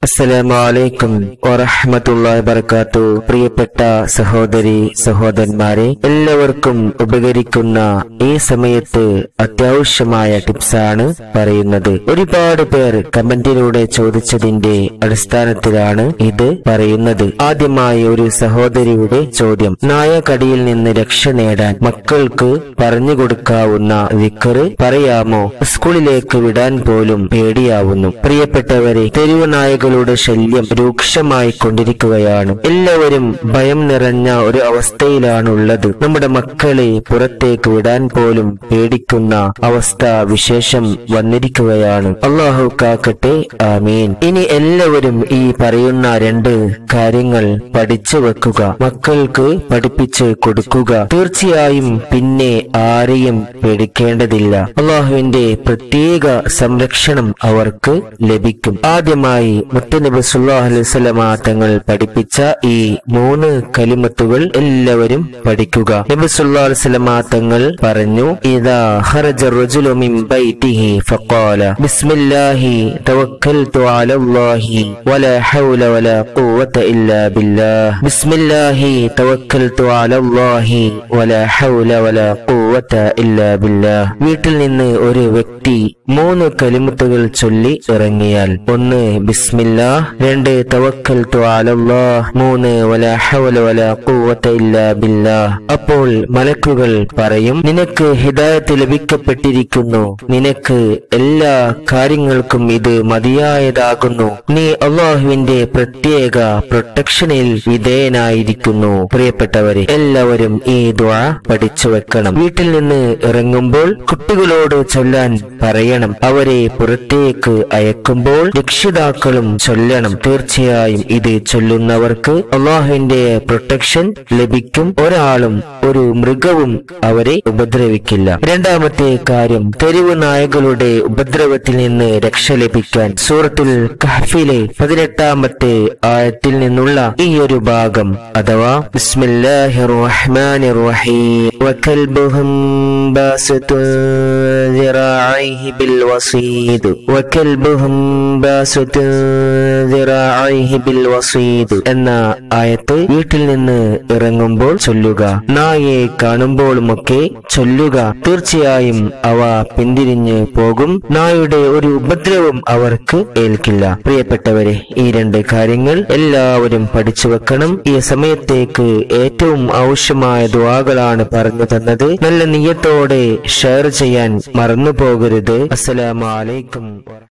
അസ്സലാമലൈക്കും വറഹമത്തുള്ളാഹി വബർക്കാത്തു പ്രിയപ്പെട്ട സഹോദരി സഹോദരന്മാരെ എല്ലാവർക്കും ഉപകരിക്കുന്ന ഈ സമയത്ത് അത്യാവശ്യമായ ടിപ്സാണ് പറയുന്നത് ഒരുപാട് പേർ കമന്റിലൂടെ ചോദിച്ചതിന്റെ അടിസ്ഥാനത്തിലാണ് ഇത് പറയുന്നത് ആദ്യമായി ഒരു സഹോദരിയുടെ ചോദ്യം നായകടിയിൽ നിന്ന് രക്ഷ നേടാൻ മക്കൾക്ക് പറഞ്ഞു കൊടുക്കാവുന്ന വിക്കറ് പറയാമോ സ്കൂളിലേക്ക് വിടാൻ പോലും പേടിയാവുന്നു പ്രിയപ്പെട്ടവരെ തെരുവ് നായകളുടെ ശല്യം രൂക്ഷമായി കൊണ്ടിരിക്കുകയാണ് എല്ലാവരും ഭയം നിറഞ്ഞ ഒരു അവസ്ഥയിലാണ് ഉള്ളത് നമ്മുടെ മക്കളെ പുറത്തേക്ക് വിടാൻ പോലും പേടിക്കുന്ന അവസ്ഥ വിശേഷം വന്നിരിക്കുകയാണ് അള്ളാഹു കാക്കട്ടെ ആമീൻ ഇനി എല്ലാവരും ഈ പറയുന്ന രണ്ട് കാര്യങ്ങൾ പഠിച്ചു വെക്കുക മക്കൾക്ക് പഠിപ്പിച്ച് കൊടുക്കുക തീർച്ചയായും പിന്നെ ആരെയും പേടിക്കേണ്ടതില്ല അള്ളാഹുവിന്റെ പ്രത്യേക സംരക്ഷണം അവർക്ക് ലഭിക്കും ആദ്യമായി മുത്തനബി സുല്ലാഹു അലൈഹി വസല്ലമ തങ്ങൾ പഠിപ്പിച്ച ഈ മൂന്ന് കലിമത്തുകൾ എല്ലാവരും പഠിക്കുക നബി സുല്ലാഹു അലൈഹി വസല്ലമ തങ്ങൾ പറഞ്ഞു ഇദാ ഖറജ الرجل من بيته فقال بسم الله توكلت على الله ولا حول ولا قوة إلا بالله بسم الله توكلت على الله ولا حول ولا قوة إلا بالله വീട്ടിൽ നിന്ന് ഒരു വ്യക്തി മൂന്ന് കലിമുത്തുകൾ ചൊല്ലി ഇറങ്ങിയാൽ ഒന്ന് ബിസ്മില്ല രണ്ട് തവക്കൽ അലല്ലാഹ് മൂന്ന് വലാ ഹൗല വലാ ഖുവത ഇല്ലാ ബില്ലാഹ് അപ്പോൾ മലക്കുകൾ പറയും നിനക്ക് ഹിദായത്ത് ലഭിക്കപ്പെട്ടിരിക്കുന്നു നിനക്ക് എല്ലാ കാര്യങ്ങൾക്കും ഇത് മതിയായതാകുന്നു നീ അള്ളാഹുവിന്റെ പ്രത്യേക പ്രൊട്ടക്ഷനിൽ വിധേയനായിരിക്കുന്നു പ്രിയപ്പെട്ടവരെ എല്ലാവരും ഈ ദുആ പഠിച്ചു വെക്കണം വീട്ടിൽ നിന്ന് ഇറങ്ങുമ്പോൾ കുട്ടികളോട് ചൊല്ലാൻ പറയണം അവരെ പുറത്തേക്ക് അയക്കുമ്പോൾ രക്ഷിതാക്കളും ചൊല്ലണം തീർച്ചയായും ഇത് ചൊല്ലുന്നവർക്ക് അള്ളാഹുവിന്റെ പ്രൊട്ടക്ഷൻ ലഭിക്കും ഒരാളും ഒരു മൃഗവും അവരെ ഉപദ്രവിക്കില്ല രണ്ടാമത്തെ കാര്യം തെരുവ് നായകളുടെ ഉപദ്രവത്തിൽ നിന്ന് രക്ഷ ലഭിക്കാൻ സൂറത്തുൽ കഹ്ഫിലെ പതിനെട്ടാമത്തെ ആയത്തിൽ നിന്നുള്ള ഈ ഒരു ഭാഗം അഥവാ ബിസ്മില്ലാഹിർ റഹ്മാനിർ റഹീം വകൽബുഹും ബാസിത്തുൻ ذراعيه بالوصيد وكلبهم باسط ذراعيه بالوصيد എന്ന ആയത്ത് വീട്ടിൽ നിന്ന് ഇറങ്ങുമ്പോൾ ചൊല്ലുക നായയെ കാണുമ്പോഴുമൊക്കെ ചൊല്ലുക തീർച്ചയായും അവ പിന്തിരിഞ്ഞ് പോകും നായയുടെ ഒരു ഉപദ്രവം അവർക്ക് ഏൽക്കില്ല പ്രിയപ്പെട്ടവരെ ഈ രണ്ട് കാര്യങ്ങൾ എല്ലാവരും പഠിച്ചു വെക്കണം ഈ സമയത്തേക്ക് ഏറ്റവും ആവശ്യമായ ദുവാകളാണ് പറഞ്ഞു തന്നത് നല്ല നിയത്തോടെ ഷെയർ ചെയ്യാൻ മറന്നു പോകരുത് അസ്സലാമു അലൈക്കും